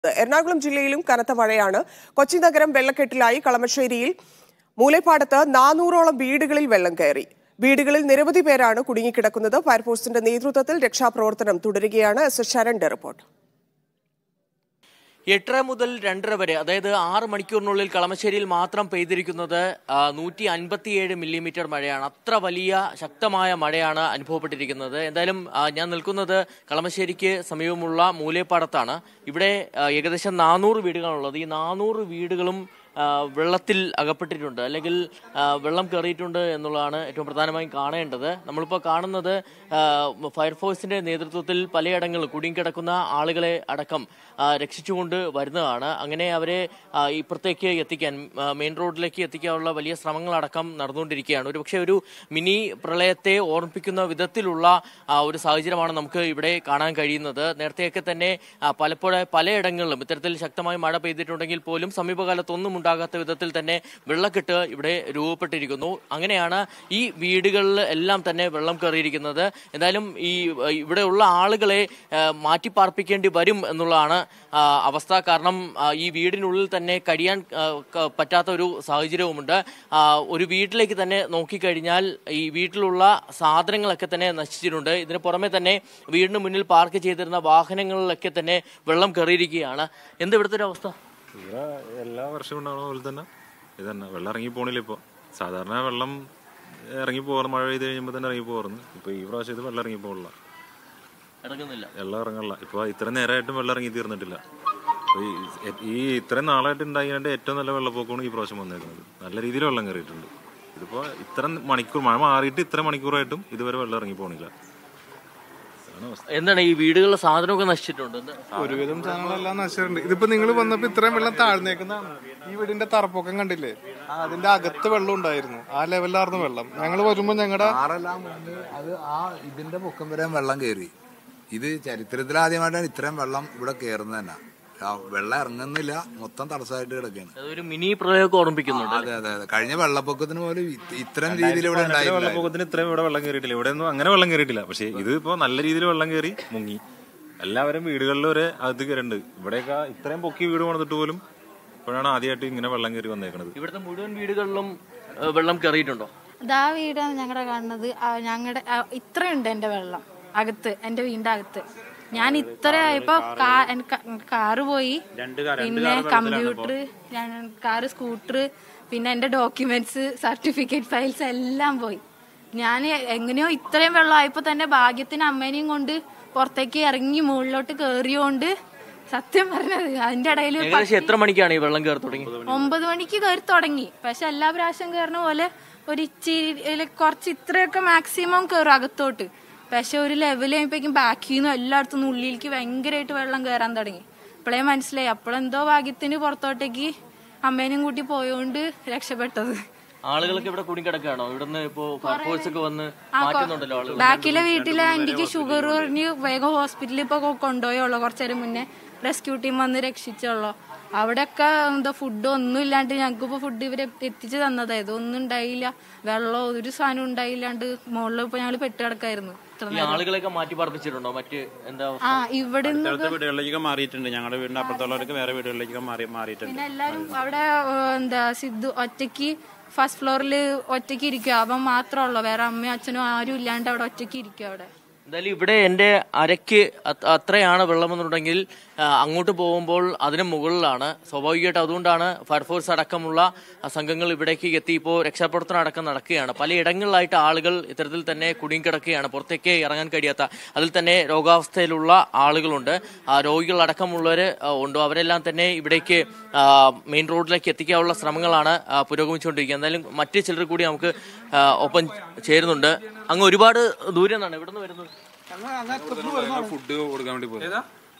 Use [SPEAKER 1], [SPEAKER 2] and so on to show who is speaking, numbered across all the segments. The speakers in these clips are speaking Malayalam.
[SPEAKER 1] എറണാകുളം ജില്ലയിലും കനത്ത മഴയാണ് കൊച്ചി നഗരം വെള്ളക്കെട്ടിലായി കളമശ്ശേരിയിൽ മൂലപ്പാടത്ത് നാനൂറോളം വീടുകളിൽ വെള്ളം കയറി വീടുകളിൽ നിരവധി പേരാണ് കുടുങ്ങിക്കിടക്കുന്നത് ഫയർഫോഴ്സിന്റെ നേതൃത്വത്തിൽ രക്ഷാപ്രവർത്തനം തുടരുകയാണ് എസ് എസ് ശരണ്ടെ റിപ്പോർട്ട്
[SPEAKER 2] എട്ടര മുതൽ രണ്ടര വരെ അതായത് ആറ് മണിക്കൂറിനുള്ളിൽ കളമശ്ശേരിയിൽ മാത്രം പെയ്തിരിക്കുന്നത് നൂറ്റി അൻപത്തിയേഴ് മില്ലിമീറ്റർ മഴയാണ് അത്ര വലിയ ശക്തമായ മഴയാണ് അനുഭവപ്പെട്ടിരിക്കുന്നത് എന്തായാലും ആ, ഞാൻ നിൽക്കുന്നത് കളമശ്ശേരിക്ക് സമീപമുള്ള മൂലേപ്പാടത്താണ് ഇവിടെ ആ, ഏകദേശം നാനൂറ് വീടുകളുള്ളത് ഈ നാനൂറ് വീടുകളും ആ, വെള്ളത്തിൽ അകപ്പെട്ടിട്ടുണ്ട് അല്ലെങ്കിൽ ആ, വെള്ളം കയറിയിട്ടുണ്ട് എന്നുള്ളതാണ് ഏറ്റവും പ്രധാനമായും കാണേണ്ടത് നമ്മളിപ്പോൾ കാണുന്നത് ആ, ഫയർഫോഴ്സിന്റെ നേതൃത്വത്തിൽ പലയിടങ്ങളിൽ കുടുങ്ങിക്കിടക്കുന്ന ആളുകളെ അടക്കം ആ, രക്ഷിച്ചുകൊണ്ട് വരുന്നതാണ് അങ്ങനെ അവരെ ആ, ഇപ്പുറത്തേക്ക് എത്തിക്കാൻ ആ, മെയിൻ റോഡിലേക്ക് എത്തിക്കാനുള്ള വലിയ ശ്രമങ്ങളടക്കം നടന്നുകൊണ്ടിരിക്കുകയാണ് ഒരു പക്ഷേ ഒരു മിനി പ്രളയത്തെ ഓർമ്മിപ്പിക്കുന്ന വിധത്തിലുള്ള ആ, ഒരു സാഹചര്യമാണ് നമുക്ക് ഇവിടെ കാണാൻ കഴിയുന്നത് നേരത്തെയൊക്കെ തന്നെ ആ, പലപ്പോഴും പലയിടങ്ങളിലും ഇത്തരത്തിൽ ശക്തമായി മഴ പെയ്തിട്ടുണ്ടെങ്കിൽ പോലും സമീപകാലത്തൊന്നും ഉണ്ടാകാത്ത വിധത്തിൽ തന്നെ വെള്ളക്കെട്ട് ഇവിടെ രൂപപ്പെട്ടിരിക്കുന്നു അങ്ങനെയാണ് ഈ വീടുകളിൽ എല്ലാം തന്നെ വെള്ളം കയറിയിരിക്കുന്നത് എന്തായാലും ഈ ഏഹ്, ഇവിടെയുള്ള ആളുകളെ ഏഹ്, മാറ്റിപ്പാർപ്പിക്കേണ്ടി വരും എന്നുള്ളതാണ് ആ, അവസ്ഥ കാരണം ആ, ഈ വീടിനുള്ളിൽ തന്നെ കഴിയാൻ ആ, ക- പറ്റാത്ത ഒരു സാഹചര്യവുമുണ്ട് ആ, ഒരു വീട്ടിലേക്ക് തന്നെ നോക്കിക്കഴിഞ്ഞാൽ ഈ വീട്ടിലുള്ള സാധനങ്ങളൊക്കെ തന്നെ നശിച്ചിട്ടുണ്ട് ഇതിന് പുറമെ തന്നെ വീടിന് മുന്നിൽ പാർക്ക് ചെയ്തിരുന്ന വാഹനങ്ങളിലൊക്കെ തന്നെ വെള്ളം കയറിയിരിക്കുകയാണ് എന്ത് ഇവിടുത്തെ ഒരു അവസ്ഥ
[SPEAKER 3] ഇവിടെ എല്ലാ വർഷവും ഉണ്ടാവുന്ന പോലെ തന്നെ ഇത് തന്നെ വെള്ളം ഇറങ്ങി പോണില്ല ഇപ്പോൾ സാധാരണ വെള്ളം ഇറങ്ങി പോകാറ് മഴ പെയ്ത് കഴിയുമ്പോൾ തന്നെ ഇറങ്ങി പോകാറുണ്ട് ഇപ്പോൾ ഈ പ്രാവശ്യം ഇത് വെള്ളം ഇറങ്ങി പോകില്ല
[SPEAKER 2] ഇറങ്ങുന്നില്ല
[SPEAKER 3] വെള്ളം ഇറങ്ങില്ല ഇപ്പോൾ ഇത്ര നേരമായിട്ടും വെള്ളം ഇറങ്ങി തീർന്നിട്ടില്ല അപ്പോൾ ഈ- ഈ ഇത്രയും നാളായിട്ട് ഉണ്ടായതിൻ്റെ ഏറ്റവും നല്ല വെള്ളപ്പൊക്കമാണ് ഈ പ്രാവശ്യം വന്നേക്കുന്നത് നല്ല രീതിയിൽ വെള്ളം കയറിയിട്ടുണ്ട് ഇതിപ്പോൾ ഇത്ര മണിക്കൂർ മഴ മാറിയിട്ട് ഇത്ര മണിക്കൂറായിട്ടും ഇതുവരെ വെള്ളം ഇറങ്ങി പോണില്ല അതാണ് അവസ്ഥ
[SPEAKER 2] എന്താണ് ഈ വീടുകളിലെ സാധനമൊക്കെ നശിച്ചിട്ടുണ്ട് എന്താ?
[SPEAKER 4] ഒരുവിധം സാധനങ്ങളെല്ലാം നശിച്ചിട്ടുണ്ട് ഇതിപ്പോ നിങ്ങൾ വന്നപ്പോ ഇത്രയും വെള്ളം താഴ്ന്നേക്കുന്നതാണ് ഈ വീടിന്റെ തറപ്പൊക്കം കണ്ടില്ലേ ആ, അതിന്റെ അകത്ത് വെള്ളം ഉണ്ടായിരുന്നു ആ ലെവലിലായിരുന്നു വെള്ളം ഞങ്ങൾ വരുമ്പോ ഞങ്ങളുടെ
[SPEAKER 5] ആറെല്ലാം മുന്നേ അത് ആ ഇതിന്റെ പൊക്കം വരെ വെള്ളം കയറി ഇത് ചരിത്രത്തിൽ ആദ്യമായിട്ടാണ് ഇത്രയും വെള്ളം ഇവിടെ കയറുന്നത് തന്നെ ആ വെള്ളം ഇറങ്ങുന്നില്ല മൊത്തം തടസ്സമായിട്ട് കിടക്കുകയാണ്
[SPEAKER 2] അതൊരു മിനി പ്രളയമൊക്കെ ഓർമ്മിപ്പിക്കുന്നുണ്ട്
[SPEAKER 5] അതെ അതെ അതെ കഴിഞ്ഞ വെള്ളപ്പൊക്കത്തിന് പോലും ഇത് ഇത്രയും രീതിയിൽ ഇവിടെ
[SPEAKER 3] പതിനെട്ടിലെ
[SPEAKER 5] ഉണ്ടായില്ല
[SPEAKER 3] വെള്ളപ്പൊക്കത്തിന് ഇത്രയും ഇവിടെ വെള്ളം കയറിയിട്ടില്ല ഇവിടെ ഒന്നും അങ്ങനെ വെള്ളം കയറിയിട്ടില്ല പക്ഷേ ഇത് ഇപ്പോൾ നല്ല രീതിയിൽ വെള്ളം കയറി മുങ്ങി എല്ലാവരും വീടുകളിൽ വരെ അകത്ത് കയറുണ്ട് ഇവിടെയൊക്കെ ഇത്രയും പൊക്കി വീട് പണിതിട്ട് പോലും ഇപ്പോഴാണ് ആദ്യമായിട്ട് ഇങ്ങനെ വെള്ളം കയറി വന്നേക്കണത്
[SPEAKER 2] ഇവിടുത്തെ മുഴുവൻ വീടുകളിലും ഏഹ്, വെള്ളം കയറിയിട്ടുണ്ടോ
[SPEAKER 6] ഇതാ വീടാണ് ഞങ്ങളുടെ കാണുന്നത് ഞങ്ങളുടെ ഇത്രയുണ്ട് എന്റെ വെള്ളം അകത്ത് എന്റെ വീടിന്റെ അകത്ത് ഞാൻ ഇത്ര ആയപ്പോ കാ- എനിക്ക് കാറ് പോയി പിന്നെ കമ്പ്യൂട്ടർ കാറ് സ്കൂട്ടർ പിന്നെ എന്റെ ഡോക്യുമെന്റ്സ് സർട്ടിഫിക്കറ്റ് ഫയൽസ് എല്ലാം പോയി ഞാൻ എങ്ങനെയോ ഇത്രയും വെള്ളം ആയപ്പോ തന്നെ ഭാഗ്യത്തിന് അമ്മേനെയും കൊണ്ട് പുറത്തേക്ക് ഇറങ്ങി മുകളിലോട്ട് കേറിയോണ്ട് സത്യം പറഞ്ഞത് അതിന്റെ ഇടയിൽ
[SPEAKER 2] ഏകദേശം എത്ര മണിക്കാണ് ഈ വെള്ളം കയറി തുടങ്ങി
[SPEAKER 6] ഒമ്പത് മണിക്ക് കയറി തുടങ്ങി പക്ഷെ എല്ലാ പ്രാവശ്യം കയറുന്ന പോലെ ഒരു ഇച്ചിരി കുറച്ച് ഇത്രയൊക്കെ മാക്സിമം കയറും അകത്തോട്ട് പക്ഷെ ഒരു ലെവൽ കഴിയുമ്പോഴേക്കും ബാക്കിൽ നിന്നും എല്ലായിടത്തും നിന്ന് ഉള്ളിലേക്ക് ഭയങ്കരമായിട്ട് വെള്ളം കയറാൻ തുടങ്ങി അപ്പോഴേ മനസ്സിലായി അപ്പോഴെന്തോ ഭാഗ്യത്തിന് പുറത്തോട്ടേക്ക് അമ്മേനെയും കൂട്ടി പോയോണ്ട് രക്ഷപ്പെട്ടത്
[SPEAKER 2] ആളുകളൊക്കെ ഇവിടെ കുടുങ്ങിക്കിടക്കുകയാണോ ഇവിടുന്ന് ഇപ്പോ ഫയർഫോഴ്സ് ഒക്കെ വന്ന് മാറ്റുന്നുണ്ടല്ലോ ആളുകൾ
[SPEAKER 6] ബാക്കിലെ വീട്ടിലെ ആന്റിക്ക് ഷുഗർ പറഞ്ഞ് വേഗം ഹോസ്പിറ്റലിൽ ഇപ്പൊ കൊണ്ടുപോയുള്ളൂ കുറച്ചേരം മുന്നേ റെസ്ക്യൂ ടീം വന്ന് രക്ഷിച്ചുള്ളൂ അവിടെയൊക്കെ എന്താ ഫുഡ് ഒന്നും ഇല്ലാണ്ട് ഞങ്ങൾക്ക് ഇപ്പൊ ഫുഡ് ഇവരെ എത്തിച്ചു തന്നതായത് ഒന്നും ഉണ്ടായില്ല വെള്ളമോ ഒരു സാധനം ഉണ്ടായില്ലാണ്ട് മുകളിൽ ഇപ്പൊ ഞങ്ങൾ പെട്ട് കിടക്കായിരുന്നു ഇത്ര
[SPEAKER 2] ഈ ആളുകളെയൊക്കെ മാറ്റി പാർപ്പിച്ചിട്ടുണ്ടോ മറ്റ് എന്താ അവസ്ഥ?
[SPEAKER 6] ആ ഇവിടെ
[SPEAKER 7] അടുത്ത വീടുകളിലേക്ക് മാറിയിട്ടുണ്ട് ഞങ്ങളുടെ വീടിന്റെ അപ്പുറത്തുള്ളവർക്ക് വേറെ വീടുകളിലേക്ക് മാറി മാറിയിട്ടുണ്ട്
[SPEAKER 6] പിന്നെ എല്ലാരും അവിടെ ഏഹ്, എന്താ സിദ്ധു ഒറ്റയ്ക്ക് ഫസ്റ്റ് ഫ്ലോറിൽ ഒറ്റയ്ക്ക് ഇരിക്കുക അവൻ മാത്രമല്ലോ വേറെ അമ്മയും അച്ഛനും ആരും ഇല്ലാണ്ട് അവിടെ ഒറ്റയ്ക്ക് ഇരിക്കുക അവിടെ
[SPEAKER 2] എന്തായാലും ഇവിടെ എന്റെ അരയ്ക്ക് അത് അത്രയാണ് വെള്ളമെന്നുണ്ടെങ്കിൽ ആ, അങ്ങോട്ട് പോകുമ്പോൾ അതിന് മുകളിലാണ് സ്വാഭാവികമായിട്ട് അതുകൊണ്ടാണ് ഫയർഫോഴ്സ് അടക്കമുള്ള ആ, സംഘങ്ങൾ ഇവിടേക്ക് എത്തി ഇപ്പോൾ രക്ഷാപ്രവർത്തനം അടക്കം നടക്കുകയാണ് പലയിടങ്ങളിലായിട്ട് ആളുകൾ ഇത്തരത്തിൽ തന്നെ കുടുങ്ങിക്കിടക്കുകയാണ് പുറത്തേക്ക് ഇറങ്ങാൻ കഴിയാത്ത അതിൽ തന്നെ രോഗാവസ്ഥയിലുള്ള ആളുകളുണ്ട് ആ, രോഗികളടക്കമുള്ളവർ ഉണ്ട് അവരെല്ലാം തന്നെ ഇവിടേക്ക് ആ, മെയിൻ റോഡിലേക്ക് എത്തിക്കാനുള്ള ശ്രമങ്ങളാണ് ആ, പുരോഗമിച്ചുകൊണ്ടിരിക്കുന്നത് എന്തായാലും മറ്റ് ചിലർ കൂടി നമുക്ക് ആ, ഒപ്പം ചേരുന്നുണ്ട് അങ്ങ് ഒരുപാട് ദൂരം നിന്നാണ് എവിടെ നിന്ന് വരുന്നത്
[SPEAKER 8] ഫുഡ് കൊടുക്കാൻ വേണ്ടി പോയി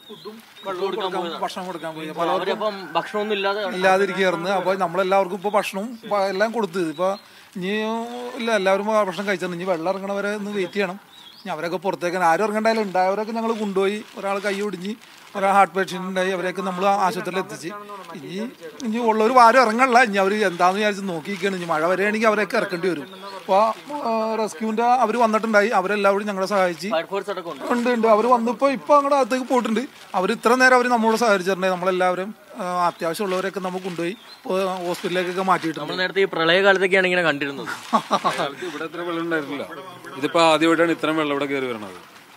[SPEAKER 4] ഭക്ഷണം കൊടുക്കാൻ പോയി
[SPEAKER 2] അപ്പോൾ അവരപ്പം ഭക്ഷണമൊന്നും ഇല്ലാതെ
[SPEAKER 4] ഇല്ലാതിരിക്കുകയായിരുന്നു അപ്പൊ നമ്മളെല്ലാവർക്കും ഇപ്പൊ ഭക്ഷണവും പ- എല്ലാം കൊടുത്ത് ഇപ്പൊ ഇനി ഇല്ല എല്ലാവരും ആ ഭക്ഷണം കഴിച്ചാൽ ഇനി വെള്ളം ഇറങ്ങണവരെ ഒന്ന് വെയിറ്റ് ചെയ്യണം ഇനി അവരൊക്കെ പുറത്തേക്ക് ആരും ഇറങ്ങണ്ടായാലും ഉണ്ടായവരൊക്കെ ഞങ്ങൾ കൊണ്ടുപോയി ഒരാൾ കൈ ഒടിഞ്ഞ്
[SPEAKER 8] കുറെ ഹാർട്ട് പേഷ്യൻ്റ് ഉണ്ടായി അവരെയൊക്കെ നമ്മൾ ആശുപത്രിയിൽ എത്തിച്ച് ഇനി ഇനി ഉള്ളവർ ആരും ഇറങ്ങണില്ല ഇനി അവർ എന്താന്ന് വിചാരിച്ച് നോക്കിയിരിക്കുകയാണ് ഇനി മഴ വരികയാണെങ്കിൽ അവരെയൊക്കെ ഇറക്കേണ്ടി വരും അപ്പോൾ റെസ്ക്യൂവിൻ്റെ അവർ വന്നിട്ടുണ്ടായി അവരെല്ലാവരും ഞങ്ങളെ സഹായിച്ച്
[SPEAKER 2] ഫയർഫോഴ്സ് അടക്കം ഉണ്ട്
[SPEAKER 8] ഉണ്ട് ഉണ്ട് അവർ വന്നിപ്പോൾ ഇപ്പോൾ അങ്ങോട്ട് അകത്തേക്ക് പോയിട്ടുണ്ട് അവർ ഇത്ര നേരം അവർ നമ്മളോട് സഹകരിച്ചിട്ടുണ്ടായി നമ്മളെല്ലാവരും ആ, അത്യാവശ്യമുള്ളവരൊക്കെ നമ്മൾ കൊണ്ടുപോയി ഇപ്പോൾ ഹോസ്പിറ്റലിലേക്കൊക്കെ മാറ്റിയിട്ടുണ്ട്
[SPEAKER 2] നമ്മൾ നേരത്തെ ഈ പ്രളയകാലത്തൊക്കെയാണ് ഇങ്ങനെ കണ്ടിരുന്നത്
[SPEAKER 8] കാലത്ത്
[SPEAKER 9] ഇവിടെ ഇത്ര വെള്ളം ഉണ്ടായിരുന്നില്ല ഇതിപ്പോ ആദ്യമായിട്ടാണ് ഇത്രയും വെള്ളം ഇവിടെ കയറി വരണത്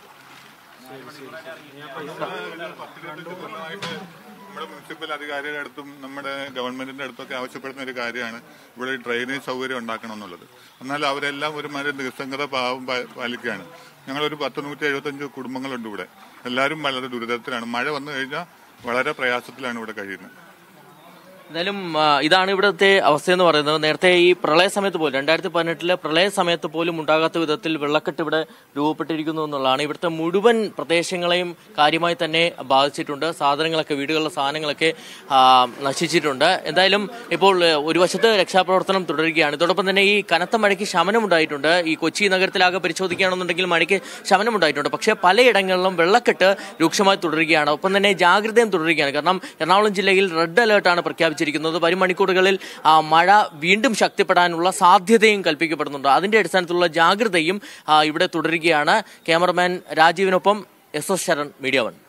[SPEAKER 10] നമ്മുടെ മുനിസിപ്പൽ അധികാരികളുടെ അടുത്തും നമ്മുടെ ഗവൺമെന്റിന്റെ അടുത്തൊക്കെ ആവശ്യപ്പെടുന്ന ഒരു കാര്യമാണ് ഇവിടെ ഡ്രെയിനേജ് സൗകര്യം ഉണ്ടാക്കണം എന്നുള്ളത് എന്നാൽ അവരെല്ലാം ഒരു മര നിസ്സംഗത പാവം പാ- പാലിക്കുകയാണ് ഞങ്ങളൊരു പത്ത് നൂറ്റി എഴുപത്തഞ്ച് കുടുംബങ്ങളുണ്ട് ഇവിടെ എല്ലാവരും വളരെ ദുരിതത്തിലാണ് മഴ വന്നു കഴിഞ്ഞാൽ വളരെ പ്രയാസത്തിലാണ് ഇവിടെ കഴിയുന്നത്
[SPEAKER 2] എന്തായാലും ആ, ഇതാണ് ഇവിടുത്തെ അവസ്ഥയെന്ന് പറയുന്നത് നേരത്തെ ഈ പ്രളയ സമയത്ത് പോലും രണ്ടായിരത്തി പതിനെട്ടിലെ പ്രളയ സമയത്ത് പോലും ഉണ്ടാകാത്ത വിധത്തിൽ വെള്ളക്കെട്ട് ഇവിടെ രൂപപ്പെട്ടിരിക്കുന്നു എന്നുള്ളതാണ് ഇവിടുത്തെ മുഴുവൻ പ്രദേശങ്ങളെയും കാര്യമായി തന്നെ ബാധിച്ചിട്ടുണ്ട് സാധനങ്ങളൊക്കെ വീടുകളിലെ സാധനങ്ങളൊക്കെ ആ, നശിച്ചിട്ടുണ്ട് എന്തായാലും ഇപ്പോൾ ഏ, ഒരു വശത്ത് രക്ഷാപ്രവർത്തനം തുടരുകയാണ് ഇതോടൊപ്പം തന്നെ ഈ കനത്ത മഴയ്ക്ക് ശമനമുണ്ടായിട്ടുണ്ട് ഈ കൊച്ചി നഗരത്തിലാകെ പരിശോധിക്കുകയാണെന്നുണ്ടെങ്കിൽ മഴയ്ക്ക് ശമനമുണ്ടായിട്ടുണ്ട് പക്ഷേ പലയിടങ്ങളിലും വെള്ളക്കെട്ട് രൂക്ഷമായി തുടരുകയാണ് ഒപ്പം തന്നെ ജാഗ്രതയും തുടരുകയാണ് കാരണം എറണാകുളം ജില്ലയിൽ റെഡ് അലേർട്ടാണ് പ്രഖ്യാപിച്ചിരിക്കുന്നത് വരും മണിക്കൂറുകളിൽ ആ, മഴ വീണ്ടും ശക്തിപ്പെടാനുള്ള സാധ്യതയും കൽപ്പിക്കപ്പെടുന്നുണ്ട് അതിന്റെ അടിസ്ഥാനത്തിലുള്ള ജാഗ്രതയും ആ, ഇവിടെ തുടരുകയാണ് ക്യാമറമാൻ രാജീവിനൊപ്പം S S Sharan Media one